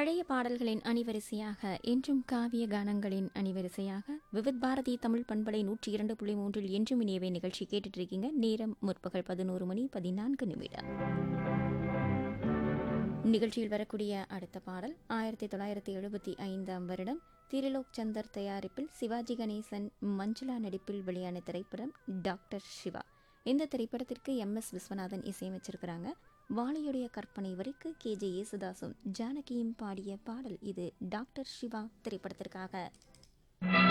பழைய பாடல்களின் அணிவரிசையாக என்றும் காவிய கானங்களின் அணிவரிசையாக விவித் பாரதி தமிழ் பண்பலை நூற்றி இரண்டு புள்ளி மூன்றில் என்றும் இனியவை நிகழ்ச்சி கேட்டுட்டு இருக்கீங்க நேரம் முற்பகல் பதினோரு மணி பதினான்கு நிமிடம் நிகழ்ச்சியில் வரக்கூடிய அடுத்த பாடல் ஆயிரத்தி தொள்ளாயிரத்தி எழுபத்தி ஐந்தாம் வருடம் திரிலோக் சந்தர் தயாரிப்பில் சிவாஜி கணேசன் மஞ்சுளா நடிப்பில் வெளியான திரைப்படம் டாக்டர் சிவா இந்த திரைப்படத்திற்கு எம் எஸ் விஸ்வநாதன் இசையமைச்சிருக்கிறாங்க வாலியுடைய கற்பனை வரைக்கு கே ஜே யேசுதாசும் ஜானகியும் பாடிய பாடல் இது டாக்டர் சிவா திரைப்படத்திற்காக